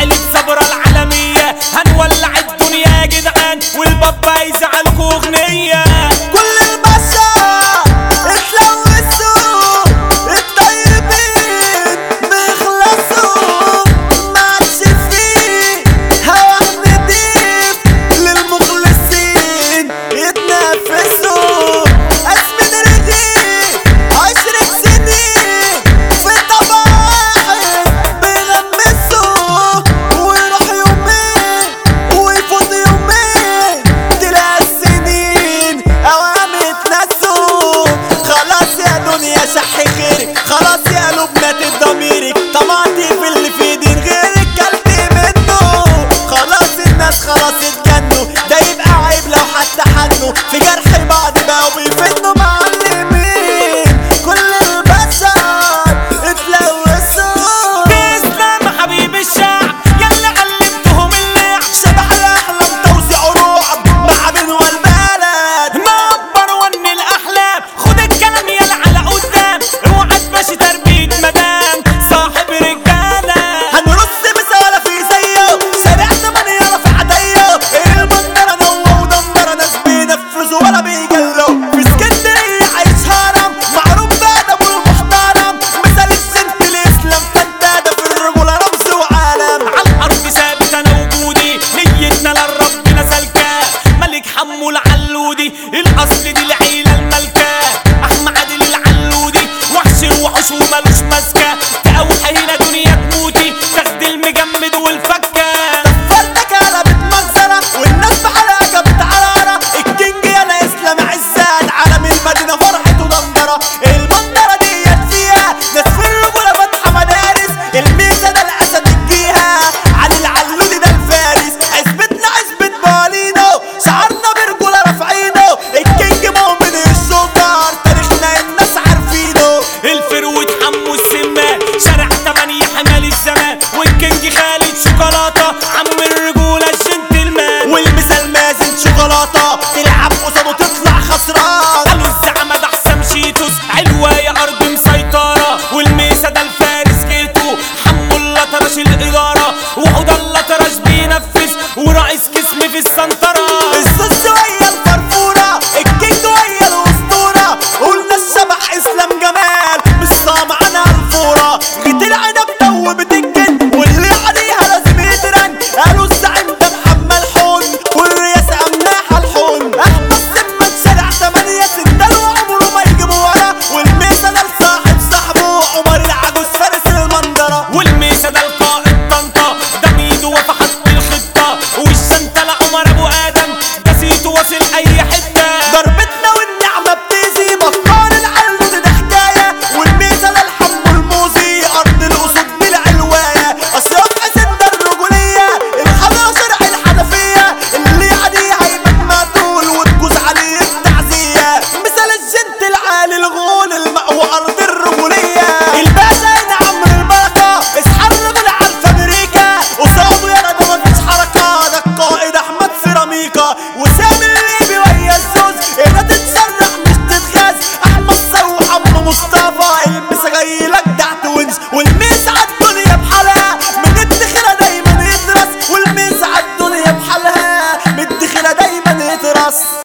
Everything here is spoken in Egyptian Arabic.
عيلة صبرا العالمية هنولع الدنيا يا جدعان والبابا يزعلكوا اغنية كل البشر اتلوثوا الطيبين بيخلصوا ما عادش فيه هوا نضيف للمخلصين يتنافسوا أزمن رغيف عشر سنين في طبق واحد بيغمسوا ويروح يومين ويفوت يومين تلاقي السنين اوام اتنسوا خلاص يا دنيا صح خيرك خلاص يا قلوب ماتت ضميرك طمعتي في اللي في دين غيرك كلت منه خلاص الناس خلاص اتجنوا ده يبقى عيب لو حتى حنوا في جرح بعض بقوا بيفنوا معلمين كل البشر اتلوثوا تسلم حبيب الشعب يلا علمتهم اللعب شبح الاحلام توزيع رعب مع بنو البلد نكبر ون الاحلام خد الكلام يلا على قدام اوعى تمشي تربية مدام صاحب رجالة هنرص مسالة في زيه شارع تمانية في عديه المنظرة نوة ودمرة ناس بينفذوا ولا بيجلوا في اسكندرية عايش هرم معروف بأدبه المحترم مثال السنت الإسلام فانت في الرجولة رمز وعالم على الارض ثابت انا وجودي نيتنا لربنا سلكة ملك حمو العلودي الاصل دي العيلة الملكة احمد عادل العلودي وحش الوحوش ومالوش ماسكة تقوحي هنا دنيا تموتي تاخد المجمد والفكة فردك قلبت منظرة والناس بحالها جابت عرارة الكينج يالا اسلام عزان عالم المدينة فرحة ودندرة المنظرة ديت فيها ناس في الرجولة فاتحة مدارس الميزة ده الأسد الجيهة علي العلودي ده الفارس عزبتنا عزبة بالينو شعرنا برجولة رافعينه الكينج مؤمن السكر تاريخنا الناس عارفينه الفروت حمو السمان شارع تمانية حمال الزمان والكينج خالد شوكولاتة عم الرجولة الجنتلمان والمثال مازن شوكولاتة تلعب قصاده تطلع خسران قالوا الزعمة ده حسام شيتوس علواية أرض مسيطرة والميسة ده الفارس كيتو حمو اللطرش الإدارة وحود اللطرش بينفذ ورئيس قسم في السنطرة الزوز وهي الفرفورة الكينج وهي الأسطورة قلنا الشبح إسلام جمال مش سامعنا الفورة جيت العنب دوبت الجن واللي عليها لازم يترن قالوا الزعيم ده محمد حون والرئاسة أمناح الحون أحمد سمة شارع تمانية ستة وعمره ما يجيبوا ورا والميسة ده لصاحب صاحبه عمر العجوز فارس المنظرة والميسة ده القائد طنطا ده ميدو وفي حط الخطة والشنطة لعمر أبو آدم ده سيتو واصل أي حتة ضربتنا والنعمة بتيزي بطال العلود ده حكاية والميزة للحم الموزي أرض الأسود بالعلواية أشرف حسن ده الرجولية الحضارة شرع الحنفية اللي عليه هيبقى مقتول وتجوز عليه التعزية مثال الجنت العالي الغول المأوى أرض الرجولية الباشا هنا عمرو البركة اصحى الرجل على الفابريكا قصاده يا رب مفيش حركة ده القائد أحمد سيراميكا وسامي الليبي ويا الزوز هنا تتسرح مش تتغاز أحمد صوح عم مصطفى المسا جاي لك تحت ونس والميس عالدنيا بحالها من الدخلة دايما يدرس والميس عالدنيا بحالها من الدخلة دايما يدرس